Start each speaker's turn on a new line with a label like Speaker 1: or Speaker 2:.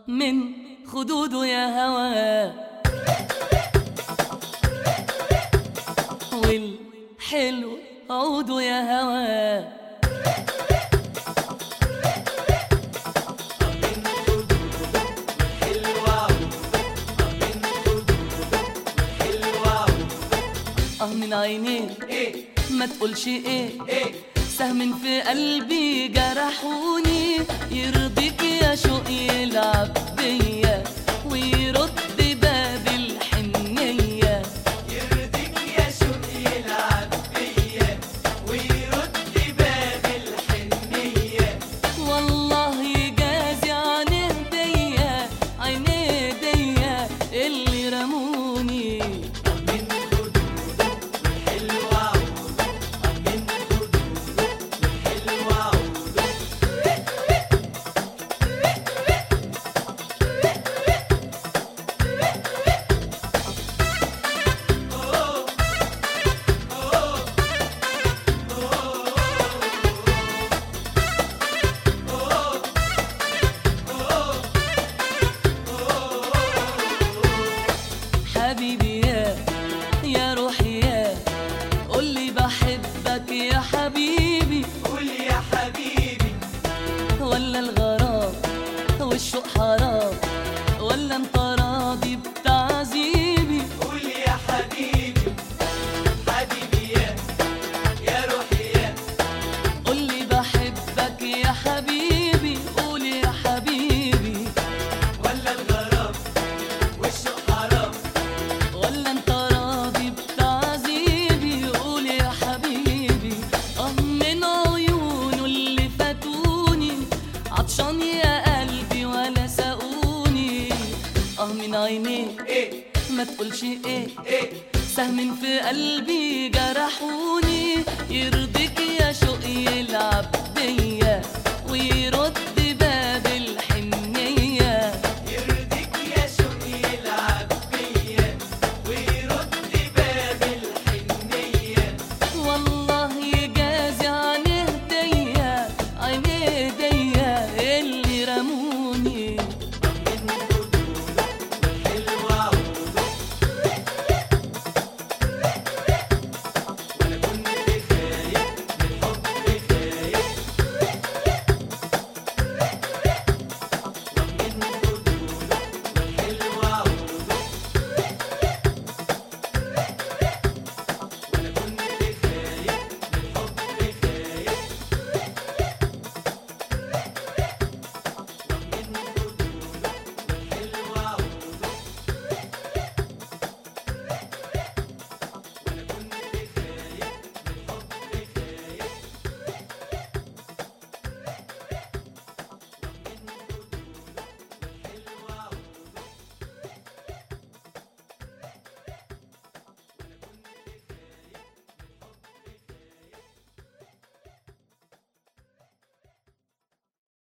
Speaker 1: من خدوده يا هوا والحلو عوده يا هوا اه من عينيك
Speaker 2: ايه
Speaker 1: ما تقولش ايه
Speaker 2: ايه
Speaker 1: سهم في قلبي جرحوني يرضيك يا شوق يلعب بيا ويرد باب الحنية
Speaker 2: يرضيك يا شوق يلعب بيا ويرد باب الحنية
Speaker 1: والله يجازي عن هدية عين ايديا اللي رموني
Speaker 2: من خدوده والحلوة عوده من خدوده والحلوة عوده
Speaker 1: حبيبي يا يا روحي يا قولي بحبك يا حبيبي
Speaker 2: قول يا حبيبي
Speaker 1: ولا الغرام والشوق حرام ولا انت راضي بتعذيبي
Speaker 2: قول يا حبيبي حبيبي يا يا روحي يا
Speaker 1: قولي بحبك يا حبيبي قول يا حبيبي
Speaker 2: ولا الغرام والشوق حرام
Speaker 1: ولا انت راضي بتعذيبي قول يا حبيبي اه من عيونه اللي فاتوني عطشان يا قلبي ولا سقوني اه من عينيك
Speaker 2: ايه
Speaker 1: ما تقولش ايه
Speaker 2: ايه
Speaker 1: سهم في قلبي جرحوني يرضيك يا شوق يلعب بيا ويرد